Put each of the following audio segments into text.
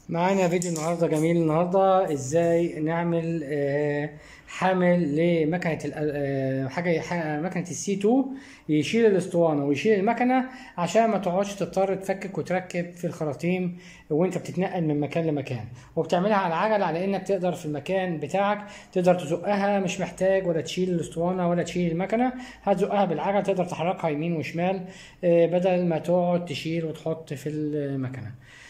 معانا فيديو النهارده جميل النهارده ازاي نعمل آه، حامل لمكنه ال- آه، حاجه ح- مكنه السي 2 يشيل الاسطوانه ويشيل المكنه عشان ما تقعدش تضطر تفكك وتركب في الخراطيم وانت بتتنقل من مكان لمكان وبتعملها على العجل على انك تقدر في المكان بتاعك تقدر تزقها مش محتاج ولا تشيل الاسطوانه ولا تشيل المكنه هتزقها بالعجل تقدر تحركها يمين وشمال آه، بدل ما تقعد تشيل وتحط في المكنه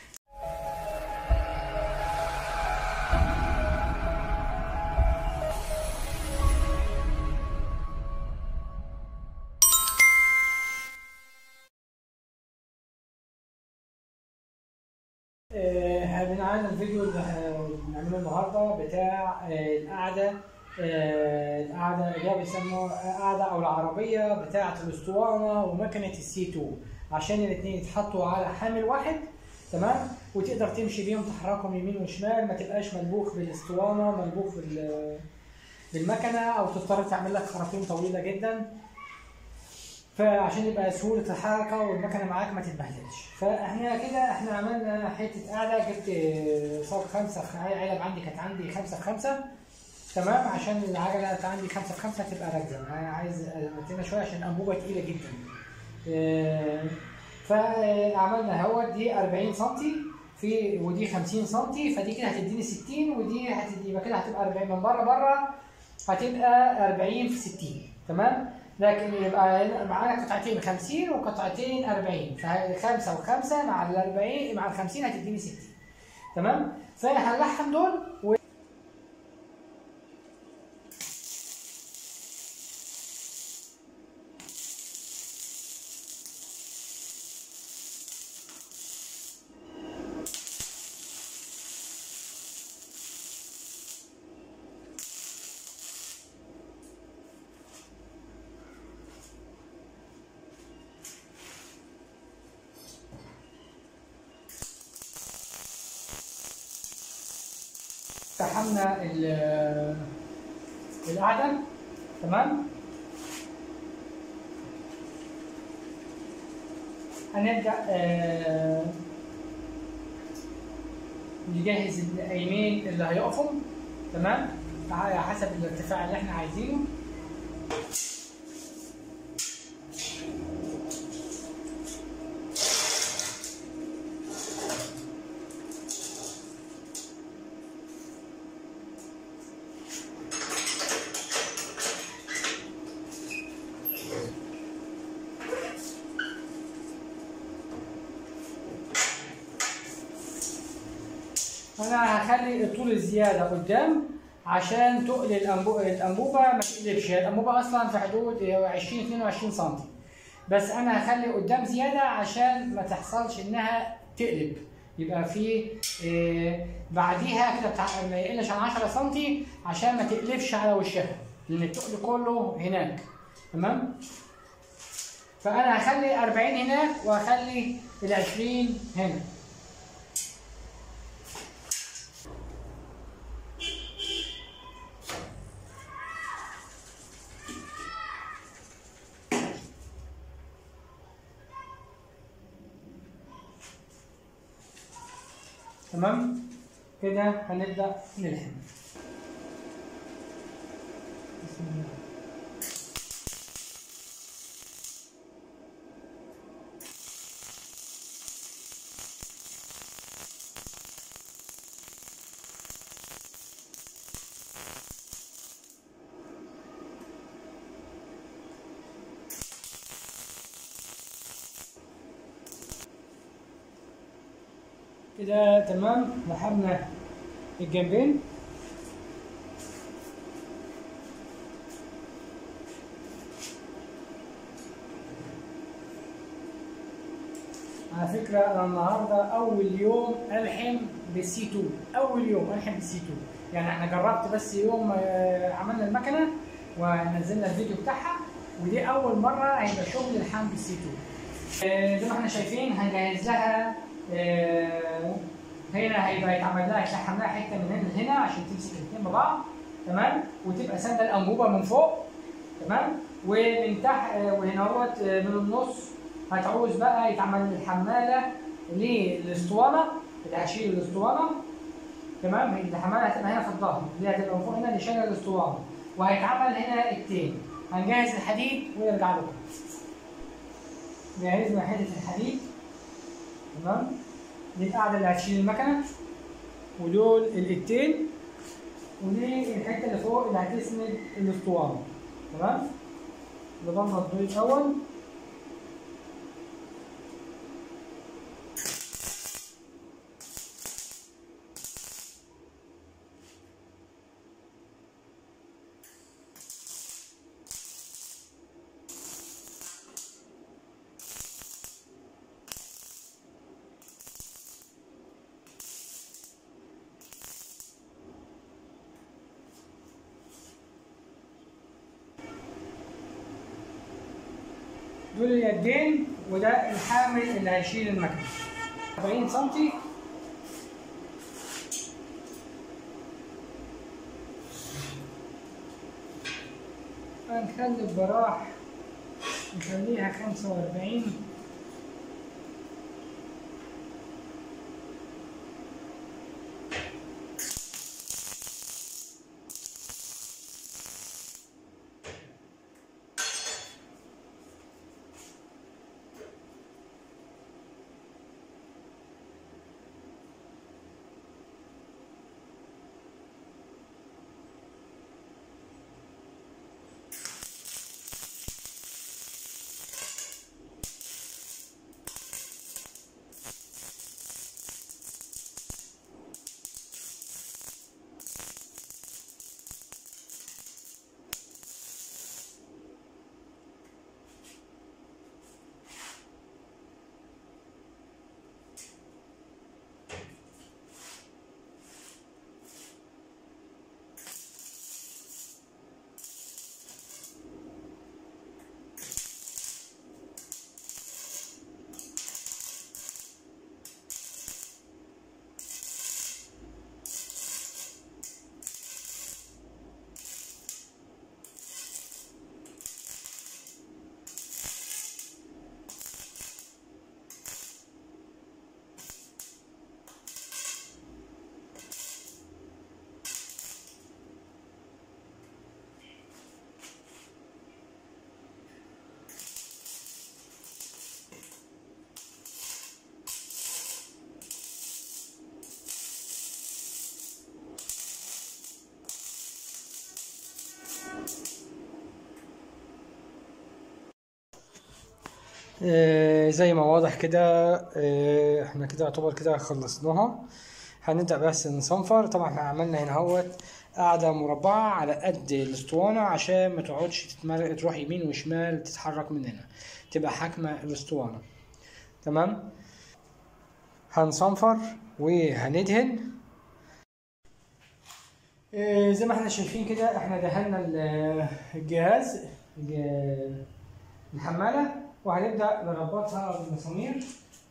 هنعمل الفيديو اللي هنعمله النهارده بتاع آه، القعده آه، القعده اللي هي بيسموها قعده او العربيه بتاعه الاسطوانه ومكنه السي 2 عشان الاثنين يتحطوا على حامل واحد تمام وتقدر تمشي بيهم تحركهم يمين وشمال ما تبقاش ملبوخ بالاسطوانه ملبوخ بال- بالمكنه او تضطر تعمل لك خراطيم طويله جدا فعشان يبقى سهولة الحركة والمكنة معاك ما تتبهدلش فاحنا كده احنا عملنا حتة قاعدة جبت صاج خمسة في علب عندي كانت عندي خمسة في خمسة تمام عشان العجلة كانت عندي خمسة في خمسة تبقى راكزة انا عايز امتنها شوية عشان الأنبوبة تقيلة جدا اه، فعملنا اهوت دي 40 سم في ودي 50 سم فدي كده هتديني 60 ودي هتدي يبقى كده هتبقى 40 من بره بره هتبقى 40 في 60 تمام لكن يبقى هنا معانا قطعتين 50 وقطعتين 40 فخمسة وخمسة مع ال 40 مع ال 50 هتديني 60 تمام فهنلحم دول و... لحمنا ال- القعدة تمام هنبدأ آه، نجهز القايمين اللي هيقفوا تمام على حسب الارتفاع اللي احنا عايزينه انا هخلي الطول الزياده قدام عشان تقل الأنبو- الانبوبه ما تقلبش هي الانبوبه اصلا في حدود 20 22 سم بس انا هخلي قدام زياده عشان ما تحصلش انها تقلب يبقى في آه، بعديها كده بتاع ما يقلش عن 10 سم عشان ما تقلبش على وشها لان التقل كله هناك تمام فانا هخلي 40 هناك وهخلي ال 20 هنا تمام كده هنبدأ نلحم بسم الله كده تمام لحمنا الجنبين على فكرة أنا النهاردة أول يوم ألحم بالسي 2 أول يوم ألحم بالسي 2 يعني أنا جربت بس يوم آه، عملنا المكنة ونزلنا الفيديو بتاعها ودي أول مرة هيبقى شغل الحام بالسي 2 آه، زي ما احنا شايفين هنجهز لها آه، هنا هيبقى يتعمل لها يتلحم لها حته من هنا لهنا عشان تمسك الاثنين ببعض تمام وتبقى سانده الانبوبه من فوق تمام ومن تحت وهنا اهوت من النص هتعوز بقى يتعمل الحماله للاسطوانه اللي هتشيل الاسطوانه تمام هي الحماله هتبقى هنا في الظهر دي هتبقى من فوق هنا اللي شايله الاسطوانه وهيتعمل هنا التاني هنجهز الحديد ونرجع لكم جهزنا حته الحديد تمام دي القاعده اللي هتشيل المكنه ودول الاتين ودي الحته اللي فوق اللي هتسند الاسطوانه تمام نبنط دول الاول دول اليدين وده الحامل اللي هيشيل المكنه 40 سم هنخلي البراح نخليها 45 آه، زي ما واضح كده آه، احنا كده يعتبر كده خلصناها هنبدأ بس نصنفر طبعا احنا عملنا هنا اهوت قاعدة مربعة على قد الاسطوانة عشان ما تقعدش تتمر... تروح يمين وشمال تتحرك من هنا تبقى حاكمة الاسطوانة تمام هنصنفر وهندهن آه، زي ما احنا شايفين كده احنا دهنا ال- الجهاز الج- الحمالة وهنبدأ نربطها بالمسامير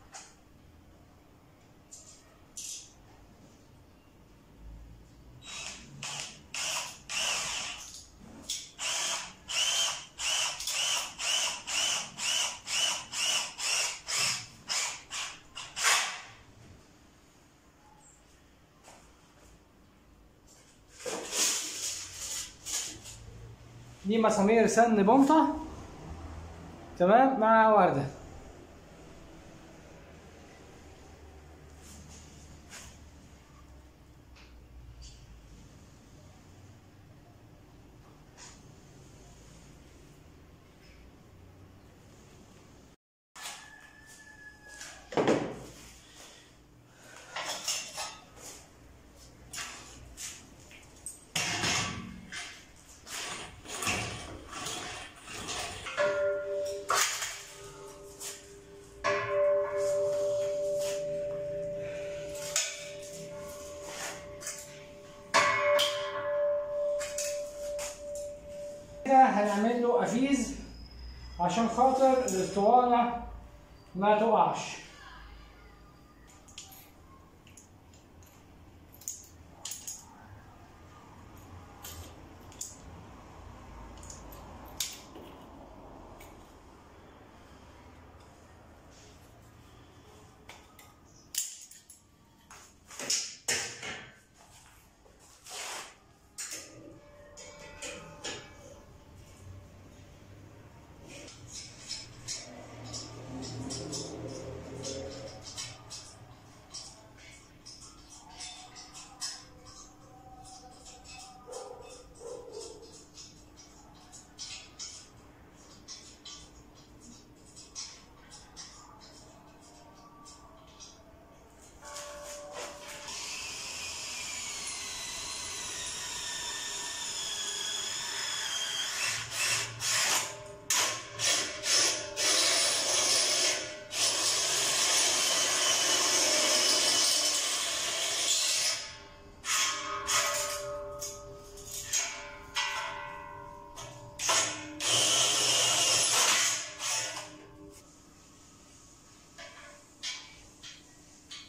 دي مسامير سن بنطة تمام مع وردة كده هنعمل له افيز عشان خاطر الاسطوانة ما تقعش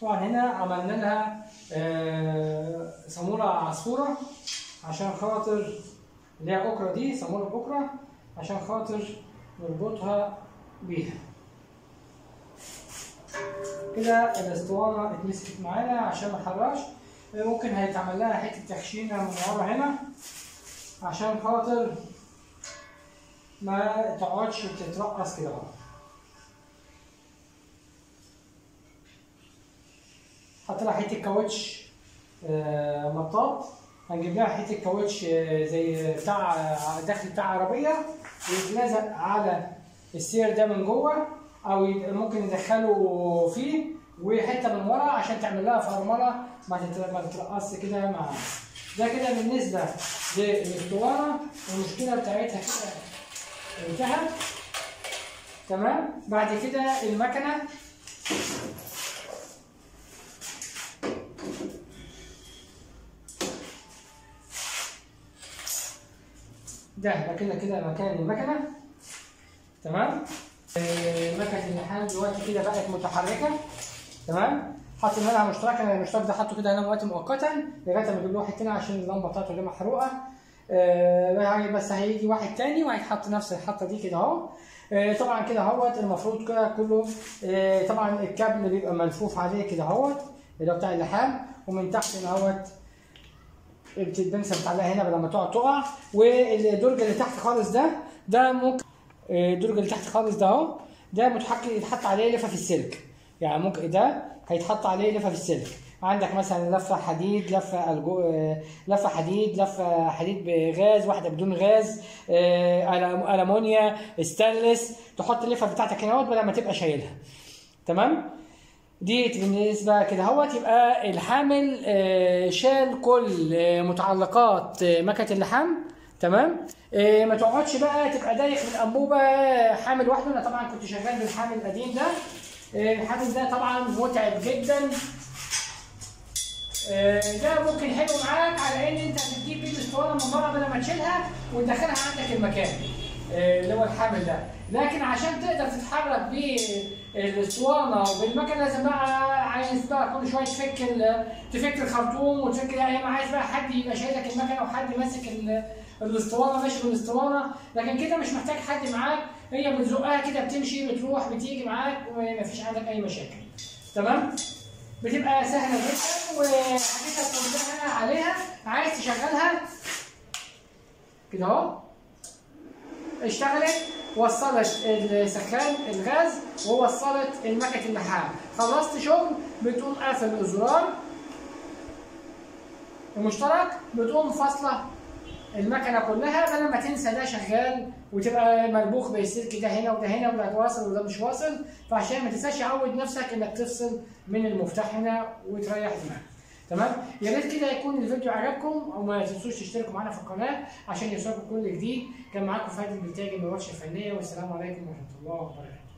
طبعا هنا عملنا لها آه، صامولة عصفورة عشان خاطر اللي هي أكرة دي صامولة بكرة عشان خاطر نربطها بيها كده الاسطوانة اتمسكت معانا عشان ما نحرقش ممكن هيتعمل لها حتة تخشينة من ورا هنا عشان خاطر ما تقعدش تترقص كده اهو حط لها حته كاوتش آه، مطاط هنجيب لها حته كاوتش آه، زي بتاع آه، داخل بتاع عربيه ويتلزق على السير ده من جوه او ي- ممكن ندخله فيه وحته من ورا عشان تعمل لها فرمله ما تت- ما تترقصش كده مع ده كده بالنسبه للاسطوانه المشكله بتاعتها كده انتهت تمام بعد كده المكنه ده ده كده كده مكان المكنه تمام آه، مكنه اللحام دلوقتي كده بقت متحركه تمام حاطط لها مشترك انا المشترك ده حاطه كده هنا وقت مؤقتا لغايه ما اجيب له واحد تاني عشان اللمبه بتاعته دي محروقه آه، يعني بس هيجي واحد تاني وهيتحط نفس الحطه دي كده اهو آه، طبعا كده اهوت المفروض كده كله آه، طبعا الكابل بيبقى ملفوف عليه كده اهوت اللي هو بتاع اللحام ومن تحت هنا اهوت البنسه متعلقه هنا بدل ما تقع تقع والدرج اللي تحت خالص ده ده ممكن آه، الدرج اللي تحت خالص ده اهو ده متحكم يتحط عليه لفه في السلك يعني ممكن ده هيتحط عليه لفه في السلك عندك مثلا لفه حديد لفه الجو... آه، لفه حديد لفه حديد بغاز واحده بدون غاز آه، ألم- المونيا ستانلس تحط اللفه بتاعتك هنا اهوت بدل ما تبقى شايلها تمام دي بالنسبه كده اهوت يبقى الحامل آه، شال كل آه، متعلقات آه، مكنه اللحام تمام آه، ما تقعدش بقى تبقى دايخ من انبوبه حامل لوحده انا طبعا كنت شغال بالحامل القديم ده آه، الحامل ده طبعا متعب جدا آه، ده ممكن حلو معاك على ان انت بتجيب بيه الاسطوانه من بره بدل ما تشيلها وتدخلها عندك المكان آه، اللي هو الحامل ده لكن عشان تقدر تتحرك بالاسطوانه وبالمكنه لازم بقى عايز بقى كل شويه تفك ال- تفك الخرطوم وتفك يا اما عايز بقى حد يبقى شايلك المكنه وحد ماسك ال- الاسطوانه ماشي بالاسطوانه لكن كده مش محتاج حد معاك هي بتزقها كده بتمشي بتروح بتيجي معاك ومفيش عندك اي مشاكل تمام بتبقى سهله جدا وحاجتها كلها عليها عايز تشغلها كده اهو اشتغلت وصلت السخان الغاز ووصلت المكنه اللحام خلصت شغل بتقوم قافل الزرار المشترك بتقوم فاصله المكنه كلها بدل ما تنسى ده شغال وتبقى مربوخ بالسلك ده هنا وده هنا وده واصل وده مش واصل فعشان ما تنساش عود نفسك انك تفصل من المفتاح هنا وتريح دماغك تمام يا ريت كده يكون الفيديو عجبكم وما تنسوش تشتركوا معانا في القناه عشان يوصلكم كل جديد كان معاكم فادي البلتاجي من ورشه فنيه والسلام عليكم ورحمه الله وبركاته